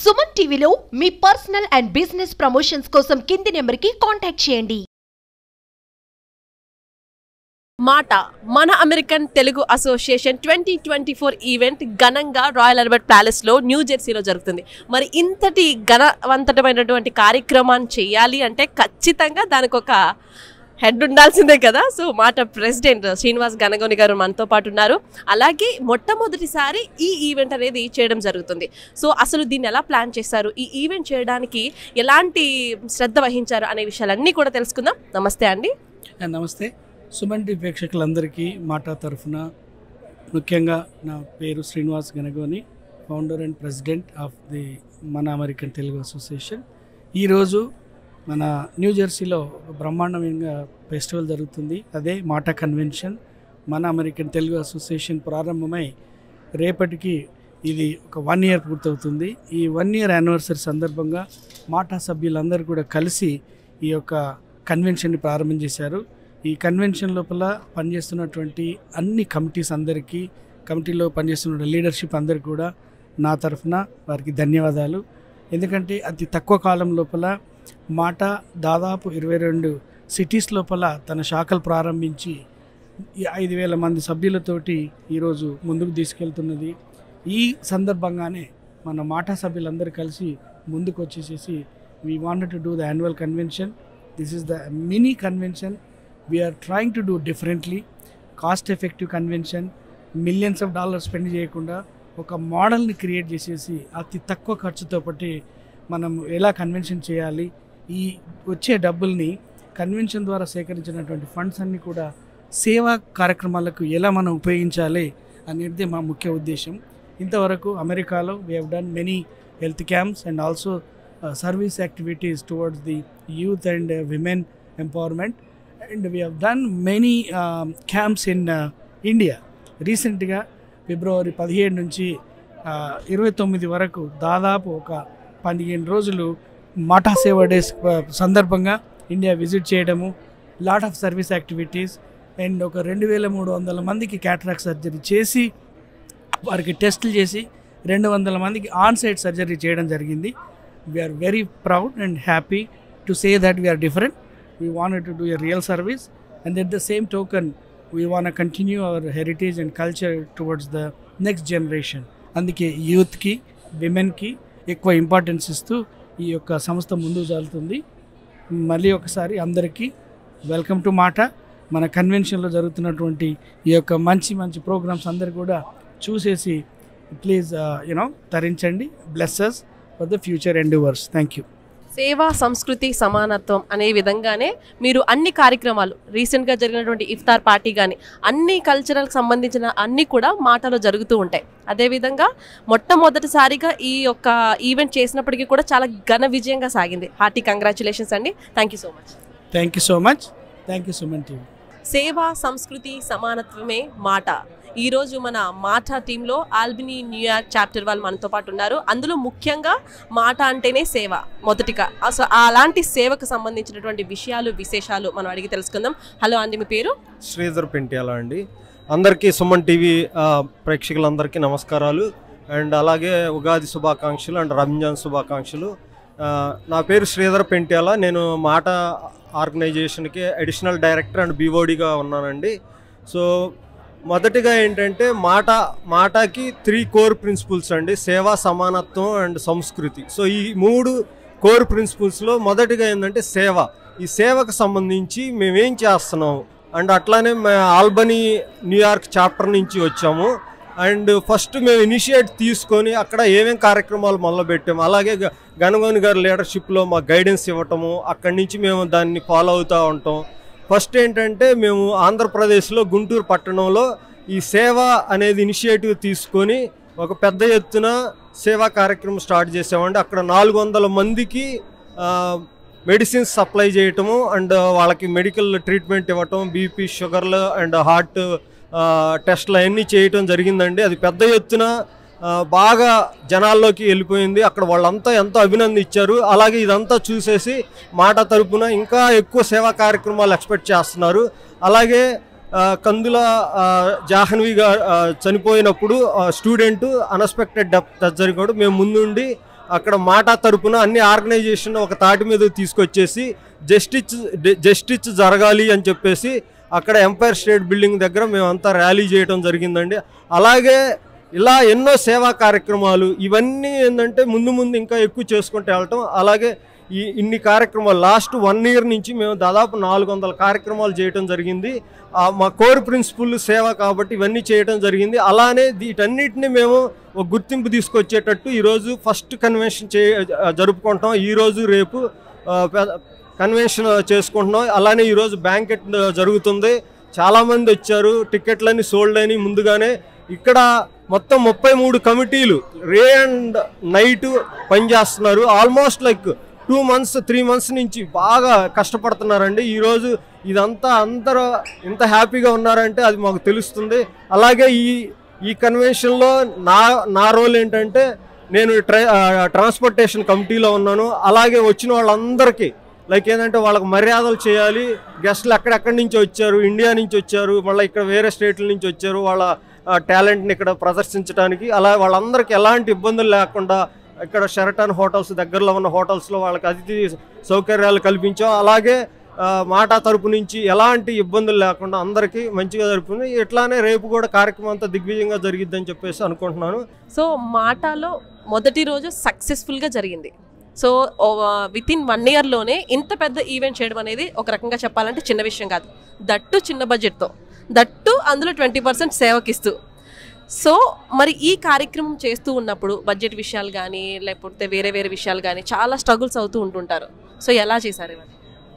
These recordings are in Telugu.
సుమన్ టీవీలో మీ పర్సనల్ అండ్ బిజినెస్ ప్రమోషన్స్ కోసం కింది నెంబర్కి కాంటాక్ట్ చేయండి మాట మన American Telugu association twenty twenty four event ఘనంగా రాయల్ అల్బర్ట్ ప్యాలెస్లో న్యూ జెర్సీలో జరుగుతుంది మరి ఇంతటి ఘనవంతమైనటువంటి కార్యక్రమాన్ని చేయాలి అంటే ఖచ్చితంగా దానికి ఒక హెడ్ ఉండాల్సిందే కదా సో మాట ప్రెసిడెంట్ శ్రీనివాస్ గనగోని గారు మనతో పాటు ఉన్నారు అలాగే మొట్టమొదటిసారి ఈ ఈవెంట్ అనేది చేయడం జరుగుతుంది సో అసలు దీన్ని ఎలా ప్లాన్ చేశారు ఈ ఈవెంట్ చేయడానికి ఎలాంటి శ్రద్ధ వహించారు అనే విషయాలన్నీ కూడా తెలుసుకుందాం నమస్తే అండి ఆ, నమస్తే సుమన్ టీ ప్రేక్షకులందరికీ మాట తరఫున ముఖ్యంగా నా పేరు Srinivas Ganagoni founder and president of the మన అమెరికన్ తెలుగు అసోసియేషన్ ఈరోజు మన న్యూ జెర్సీలో ఒక బ్రహ్మాండమైన ఫెస్టివల్ జరుగుతుంది అదే మాట కన్వెన్షన్ మన అమెరికన్ తెలుగు అసోసియేషన్ ప్రారంభమై రేపటికి ఇది ఒక వన్ ఇయర్ పూర్తవుతుంది ఈ వన్ ఇయర్ యానివర్సరీ సందర్భంగా మాటా సభ్యులందరూ కూడా కలిసి ఈ యొక్క కన్వెన్షన్ని ప్రారంభం చేశారు ఈ కన్వెన్షన్ లోపల పనిచేస్తున్నటువంటి అన్ని కమిటీస్ అందరికీ కమిటీలో పనిచేస్తున్న లీడర్షిప్ అందరికీ కూడా నా తరఫున వారికి ధన్యవాదాలు ఎందుకంటే అతి తక్కువ కాలం లోపల మాట దాదాపు ఇరవై రెండు సిటీస్ లోపల తన శాఖలు ప్రారంభించి ఈ ఐదు వేల మంది సభ్యులతోటి ఈరోజు ముందుకు తీసుకెళ్తున్నది ఈ సందర్భంగానే మన మాటా సభ్యులందరూ కలిసి ముందుకు వచ్చేసేసి we wanted to do the annual convention this is the mini convention we are trying to do differently cost effective convention millions of dollars spend చేయకుండా ఒక మోడల్ని క్రియేట్ చేసేసి అతి తక్కువ ఖర్చుతో పట్టి మనం ఎలా కన్వెన్షన్ చేయాలి ఈ వచ్చే డబ్బుల్ని కన్వెన్షన్ ద్వారా సేకరించినటువంటి ఫండ్స్ అన్నీ కూడా సేవా కార్యక్రమాలకు ఎలా మనం ఉపయోగించాలి అనేది మా ముఖ్య ఉద్దేశం ఇంతవరకు అమెరికాలో we have done many health camps and also service activities towards the youth and women empowerment and we have done many camps in India రీసెంట్గా ఫిబ్రవరి పదిహేడు నుంచి ఇరవై తొమ్మిది వరకు దాదాపు ఒక పదిహేను రోజులు మాటా సేవా డేస్ సందర్భంగా ఇండియా విజిట్ చేయడము lot of service activities and ఒక రెండు వేల మూడు వందల మందికి క్యాటరాక్ సర్జరీ చేసి వారికి టెస్టులు చేసి రెండు వందల మందికి ఆన్ సైట్ సర్జరీ చేయడం జరిగింది we're very proud and happy to say that we're different we want to do a real service and at the same token we want continue our heritage and culture towards the next generation అందుకే యూత్కి విమెన్కి ఎక్కువ ఇంపార్టెన్స్ ఇస్తూ ఈ యొక్క సంస్థ ముందుకు సాగుతుంది మళ్ళీ ఒకసారి అందరికీ వెల్కమ్ టు మాట మన కన్వెన్షన్లో జరుగుతున్నటువంటి ఈ యొక్క మంచి మంచి ప్రోగ్రామ్స్ అందరు కూడా చూసేసి ప్లీజ్ యునో తరించండి blesses for the future endeavours thank you సేవా సంస్కృతి సమానత్వం అనే విధంగానే మీరు అన్ని కార్యక్రమాలు రీసెంట్గా జరిగినటువంటి ఇఫ్తార్ పార్టీ కానీ అన్ని కల్చరల్కి సంబంధించిన అన్నీ కూడా మాటలో జరుగుతూ ఉంటాయి అదేవిధంగా మొట్టమొదటిసారిగా ఈ యొక్క ఈవెంట్ చేసినప్పటికీ కూడా చాలా ఘన విజయంగా సాగింది హార్టీ కంగ్రాచులేషన్స్ అండి thank you so much thank you so much thank you Suman TV సేవా సంస్కృతి సమానత్వమే మాట ఈరోజు మన మాట టీంలో ఆల్బినీ న్యూయార్క్ చాప్టర్ వాళ్ళు మనతో పాటు ఉన్నారు అందులో ముఖ్యంగా మాట అంటేనే సేవ మొదటిగా అసలు అలాంటి సేవకు సంబంధించినటువంటి విషయాలు విశేషాలు మనం అడిగి తెలుసుకుందాం హలో అండి మీ పేరు శ్రీధర్ పెంట్యాల అండి అందరికీ సుమన్ టీవీ ఆ, ప్రేక్షకులందరికీ నమస్కారాలు అండ్ అలాగే ఉగాది శుభాకాంక్షలు అండ్ రంజాన్ శుభాకాంక్షలు ఆ, నా పేరు శ్రీధర్ పెంట్యాల నేను మాట ఆర్గనైజేషన్కి అడిషనల్ డైరెక్టర్ అండ్ బీఓడిగా ఉన్నానండి సో మొదటిగా ఏంటంటే మాట మాటకి త్రీ కోర్ ప్రిన్సిపల్స్ అండి సేవా సమానత్వం అండ్ సంస్కృతి సో ఈ మూడు కోర్ ప్రిన్సిపల్స్లో మొదటిగా ఏంటంటే సేవ ఈ సేవకు సంబంధించి మేమేం చేస్తున్నాం అండ్ అట్లానే మే ఆల్బనీ న్యూయార్క్ చాప్టర్ నుంచి వచ్చాము అండ్ ఫస్ట్ మేము ఇనిషియేట్ తీసుకొని అక్కడ ఏమేం కార్యక్రమాలు మొదలుపెట్టాము అలాగే గ- గణగోని గారి లీడర్షిప్లో మాకు గైడెన్స్ ఇవ్వటము అక్కడి నుంచి మేము దాన్ని ఫాలో అవుతూ ఉంటాం ఫస్ట్ ఏంటంటే మేము ఆంధ్రప్రదేశ్లో గుంటూరు పట్టణంలో ఈ సేవ అనేది ఇనిషియేటివ్ తీసుకొని ఒక పెద్ద ఎత్తున సేవా కార్యక్రమం స్టార్ట్ చేసామండి అక్కడ నాలుగు వందల మందికి ఆ, మెడిసిన్స్ సప్లై చేయటము అండ్ వాళ్ళకి మెడికల్ ట్రీట్మెంట్ ఇవ్వటం బీపీ షుగర్లు అండ్ హార్ట్ టెస్ట్లు అవన్నీ చేయటం జరిగిందండి అది పెద్ద ఎత్తున ఆ, బాగా జనాల్లోకి వెళ్ళిపోయింది అక్కడ వాళ్ళంతా ఎంతో అభినందించారు అలాగే ఇదంతా చూసేసి మాట తరపున ఇంకా ఎక్కువ సేవా కార్యక్రమాలు ఎక్స్పెక్ట్ చేస్తున్నారు అలాగే ఆ, కందుల ఆ, జాహ్నవి గారు ఆ, చనిపోయినప్పుడు స్టూడెంట్ అన్ఎక్స్పెక్టెడ్ డెత్ జరిగినప్పుడు మేము ముందుండి అక్కడ మాట తరపున అన్ని ఆర్గనైజేషన్ ఒక తాటి మీద తీసుకొచ్చేసి జస్టిస్ జస్టిస్ జరగాలి అని చెప్పేసి అక్కడ ఎంపైర్ స్టేట్ బిల్డింగ్ దగ్గర మేమంతా ర్యాలీ చేయడం జరిగిందండి అలాగే ఇలా ఎన్నో సేవా కార్యక్రమాలు ఇవన్నీ ఏంటంటే ముందు ముందు ఇంకా ఎక్కువ చేసుకుంటూ వెళ్ళటం అలాగే ఈ ఇన్ని కార్యక్రమాలు లాస్ట్ వన్ ఇయర్ నుంచి మేము దాదాపు నాలుగు వందల కార్యక్రమాలు చేయటం జరిగింది ఆ, మా కోర్ ప్రిన్సిపల్ సేవ కాబట్టి ఇవన్నీ చేయటం జరిగింది అలానే వీటన్నిటిని మేము ఒక గుర్తింపు తీసుకొచ్చేటట్టు ఈరోజు ఫస్ట్ కన్వెన్షన్ చే జరుపుకుంటాం ఈరోజు రేపు ఆ, పె- కన్వెన్షన్ చేసుకుంటున్నాం అలానే ఈరోజు బ్యాంకెట్ జరుగుతుంది చాలామంది వచ్చారు టికెట్లన్నీ సోల్డ్ అని ముందుగానే ఇక్కడ మొత్తం ముప్పై మూడు కమిటీలు రే అండ్ నైట్ పనిచేస్తున్నారు almost like two months three months నుంచి బాగా కష్టపడుతున్నారండి ఈరోజు ఇదంతా అందరూ ఇంత హ్యాపీగా ఉన్నారంటే అది మాకు తెలుస్తుంది అలాగే ఈ ఈ కన్వెన్షన్లో నా నా రోల్ ఏంటంటే నేను ట్రై ట్రాన్స్పోర్టేషన్ కమిటీలో ఉన్నాను అలాగే వచ్చిన వాళ్ళందరికీ లైక్ ఏంటంటే వాళ్ళకి మర్యాదలు చేయాలి గెస్ట్లు ఎక్కడెక్కడి నుంచి వచ్చారు ఇండియా నుంచి వచ్చారు మళ్ళీ ఇక్కడ వేరే స్టేట్ల నుంచి వచ్చారు వాళ్ళ టాలెంట్ని ఇక్కడ ప్రదర్శించడానికి అలా వాళ్ళందరికీ ఎలాంటి ఇబ్బందులు లేకుండా ఇక్కడ షెరటన్ హోటల్స్ దగ్గరలో ఉన్న హోటల్స్లో వాళ్ళకి అతిథి సౌకర్యాలు కల్పించాం అలాగే ఆ, మాటా తరపు నుంచి ఎలాంటి ఇబ్బందులు లేకుండా అందరికీ మంచిగా జరుపుకుంది ఇట్లానే రేపు కూడా కార్యక్రమం అంతా దిగ్విజయంగా జరిగిద్దని చెప్పేసి అనుకుంటున్నాను సో మాటాలో మొదటి రోజు సక్సెస్ఫుల్గా జరిగింది సో విత్ ఇన్ వన్ ఇయర్లోనే ఇంత పెద్ద ఈవెంట్ చేయడం అనేది ఒక రకంగా చెప్పాలంటే చిన్న విషయం కాదు దట్టు చిన్న బడ్జెట్తో దట్టు అందులో ట్వంటీ పర్సెంట్ సేవకిస్తూ సో మరి ఈ కార్యక్రమం చేస్తూ ఉన్నప్పుడు బడ్జెట్ విషయాలు కానీ లేకపోతే వేరే వేరే విషయాలు కానీ చాలా స్ట్రగుల్స్ అవుతూ ఉంటుంటారు సో ఎలా చేశారు ఇవన్నీ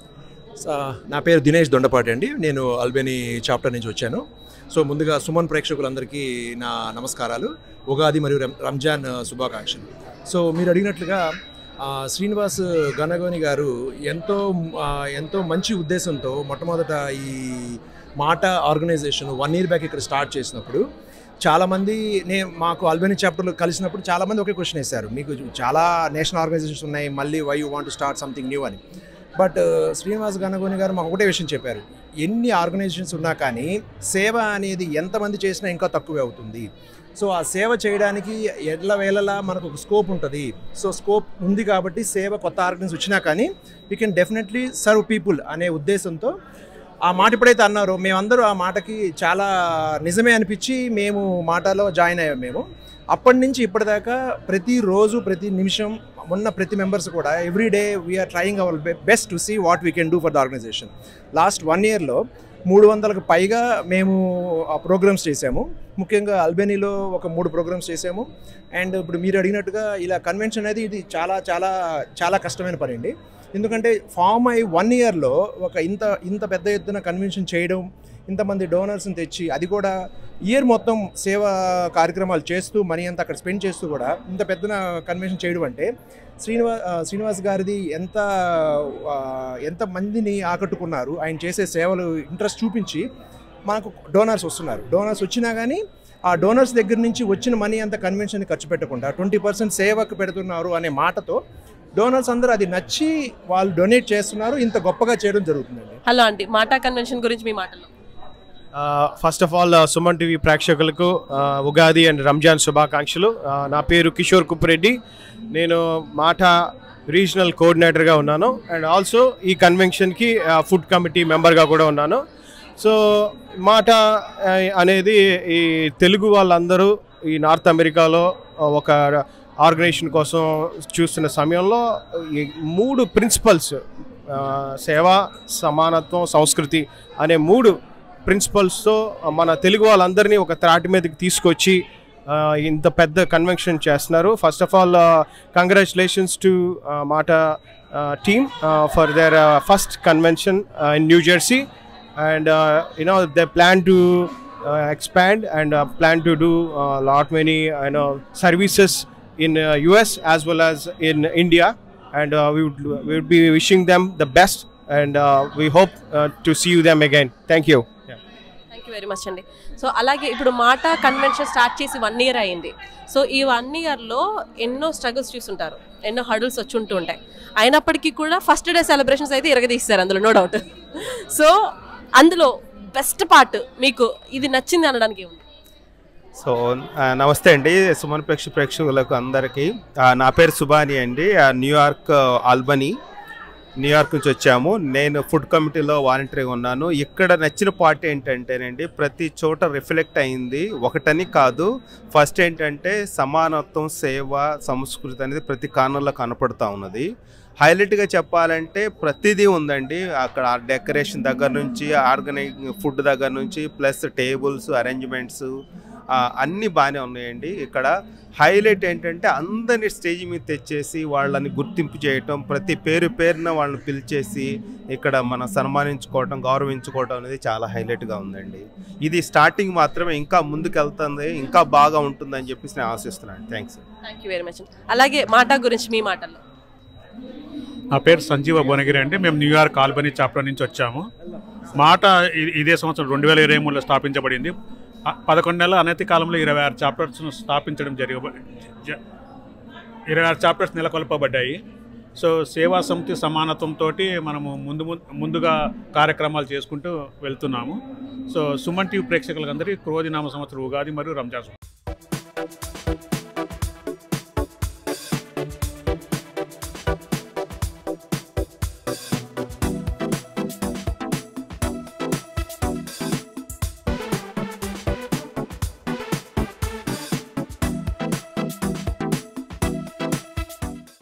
స- నా పేరు దినేష్ దొండపాటి అండి నేను అల్బేని చాప్టర్ నుంచి వచ్చాను సో ముందుగా సుమన్ ప్రేక్షకులందరికీ నా నమస్కారాలు ఉగాది మరియు రం- రంజాన్ ఆ, శుభాకాంక్షలు సో మీరు అడిగినట్లుగా ఆ, శ్రీనివాస్ గనగోని గారు ఎంతో ఆ, ఎంతో మంచి ఉద్దేశంతో మొట్టమొదట ఈ MATA organization one year back ఇక్కడ స్టార్ట్ చేసినప్పుడు చాలామంది నేను మాకు అల్బేని చాప్టర్లో కలిసినప్పుడు చాలామంది ఒకే క్వశ్చన్ వేశారు మీకు చాలా నేషనల్ ఆర్గనైజేషన్స్ ఉన్నాయి మళ్ళీ why you want start something new అని బట్ శ్రీనివాస్ గనగోని గారు మాకు ఒకటే విషయం చెప్పారు ఎన్ని ఆర్గనైజేషన్స్ ఉన్నా కానీ సేవ అనేది ఎంతమంది చేసినా ఇంకా తక్కువే అవుతుంది సో ఆ సేవ చేయడానికి ఎడ్ల వేళలా మనకు ఒక స్కోప్ ఉంటుంది సో స్కోప్ ఉంది కాబట్టి సేవ కొత్త ఆర్గనైజేషన్ వచ్చినా కానీ we can definitely serve people అనే ఉద్దేశంతో ఆ మాట ఎప్పుడైతే అన్నారో మేమందరూ ఆ మాటకి చాలా నిజమే అనిపించి మేము మాటలో జాయిన్ అయ్యాం మేము అప్పటి నుంచి ఇప్పటిదాకా ప్రతిరోజు ప్రతి నిమిషం ఉన్న ప్రతి మెంబర్స్ కూడా every day we're trying our best to see what we can do for the organization last one ఇయర్లో మూడు వందలకు పైగా మేము ఆ ప్రోగ్రామ్స్ చేసాము ముఖ్యంగా అల్బెనీలో ఒక మూడు ప్రోగ్రామ్స్ చేసాము అండ్ ఇప్పుడు మీరు అడిగినట్టుగా ఇలా కన్వెన్షన్ అనేది ఇది చాలా చాలా చాలా కష్టమైన పని అండి ఎందుకంటే ఫామ్ అయి వన్ ఇయర్లో ఒక ఇంత ఇంత పెద్ద ఎత్తున కన్వెన్షన్ చేయడం ఇంతమంది డోనర్స్ని తెచ్చి అది కూడా ఇయర్ మొత్తం సేవా కార్యక్రమాలు చేస్తూ మనీ అంతా అక్కడ స్పెండ్ చేస్తూ కూడా ఇంత పెద్ద కన్వెన్షన్ చేయడం అంటే శ్రీనివాస్ శ్రీనివాస్ గారిది ఎంత ఆ, ఎంత మందిని ఆకట్టుకున్నారు ఆయన చేసే సేవలు ఇంట్రెస్ట్ చూపించి మనకు డోనర్స్ వస్తున్నారు డోనర్స్ వచ్చినా కానీ ఆ డోనర్స్ దగ్గర నుంచి వచ్చిన మనీ అంత కన్వెన్షన్ ఖర్చు పెట్టకుండా ట్వంటీ పర్సెంట్ సేవకు పెడుతున్నారు అనే మాటతో డోనర్స్ అందరూ అది నచ్చి వాళ్ళు డొనేట్ చేస్తున్నారు ఇంత గొప్పగా చేయడం జరుగుతుందండి హలో అండి మాటా కన్వెన్షన్ గురించి మీ మాటలు first of all Suman TV ప్రేక్షకులకు ఆ, ఉగాది అండ్ రంజాన్ శుభాకాంక్షలు ఆ, నా పేరు కిషోర్ కుప్రెడ్డి నేను మాట రీజనల్ కోఆర్డినేటర్గా ఉన్నాను అండ్ ఆల్సో ఈ కన్వెన్షన్కి ఫుడ్ కమిటీ మెంబర్గా కూడా ఉన్నాను సో మాట ఆ, అనేది ఈ తెలుగు వాళ్ళందరూ ఈ నార్త్ అమెరికాలో ఒక ఆర్గనైజేషన్ కోసం చూస్తున్న సమయంలో ఈ మూడు ప్రిన్సిపల్స్ సేవ సమానత్వం సంస్కృతి అనే మూడు ప్రిన్సిపల్స్తో మన తెలుగు వాళ్ళందరినీ ఒక త్రాటి మీదకి తీసుకొచ్చి ఆ, ఇంత పెద్ద కన్వెన్షన్ చేస్తున్నారు first of all congratulations to MATA team for their first convention in New Jersey and uh, you know they plan to uh, expand and uh, plan to do a lot many you know services in uh, US as well as in India and uh, we would we would be wishing them the best and uh, we hope uh, to see you them again thank you thank you very much అండి సో అలాగే ఇప్పుడు మాట కన్వెన్షన్ స్టార్ట్ చేసి వన్ ఇయర్ అయింది సో ఈ వన్ ఇయర్లో ఎన్నో స్ట్రగుల్స్ చూస్తుంటారు ఎన్నో హడల్స్ వచ్చి ఉంటూ ఉంటాయి అయినప్పటికీ కూడా ఫస్ట్ డే సెలబ్రేషన్స్ అయితే ఇరగదీస్తారు అందులో నో డౌట్ సో అందులో బెస్ట్ పార్ట్ మీకు ఇది నచ్చింది అనడానికి ఏముంది సో ఆ, నమస్తే అండి సుమన్ ప్రేక్ష ప్రేక్షకులకు అందరికీ ఆ, నా పేరు సుబాని అండి ఆ, న్యూయార్క్ ఆల్బనీ న్యూయార్క్ నుంచి వచ్చాము నేను ఫుడ్ కమిటీలో వాలంటరీగా ఉన్నాను ఇక్కడ నచ్చిన పార్ట్ ఏంటంటేనండి ప్రతి చోట రిఫ్లెక్ట్ అయింది ఒకటని కాదు ఫస్ట్ ఏంటంటే సమానత్వం సేవ సంస్కృతి అనేది ప్రతి కారణంలో కనపడుతూ ఉన్నది హైలైట్గా చెప్పాలంటే ప్రతిదీ ఉందండి అక్కడ డెకరేషన్ దగ్గర నుంచి ఆర్గనైజ్ ఫుడ్ దగ్గర నుంచి ప్లస్ టేబుల్స్ అరేంజ్మెంట్స్ అన్నీ బాగానే ఉన్నాయండి ఇక్కడ హైలైట్ ఏంటంటే అందరిని స్టేజ్ మీద తెచ్చేసి వాళ్ళని గుర్తింపు చేయటం ప్రతి పేరు పేరున వాళ్ళని పిలిచేసి ఇక్కడ మనం సన్మానించుకోవటం గౌరవించుకోవటం అనేది చాలా హైలైట్గా ఉందండి ఇది స్టార్టింగ్ మాత్రమే ఇంకా ముందుకు వెళ్తుంది ఇంకా బాగా ఉంటుందని చెప్పేసి నేను ఆశిస్తున్నాను thanks thank you very much అలాగే మాట గురించి మీ మాటల్లో నా పేరు సంజీవ భువనగిరి అండి మేము న్యూయార్క్ ఆల్బనీ చాప్టర్ నుంచి వచ్చాము మాట ఇ- ఇదే సంవత్సరం రెండు వేల ఇరవై మూడులో స్థాపించబడింది ఆ పదకొండు నెలల అనతి కాలంలో ఇరవై ఆరు చాప్టర్స్ను స్థాపించడం జరిగ జ- ఇరవై ఆరు చాప్టర్స్ నెలకొల్పబడ్డాయి సో సేవా సమితి సమానత్వంతో మనము ముందు ము- ముందుగా కార్యక్రమాలు చేసుకుంటూ వెళ్తున్నాము సో సుమన్ టీవీ ప్రేక్షకులందరికీ క్రోధినామ సంవత్సరం ఉగాది మరియు రంజాన్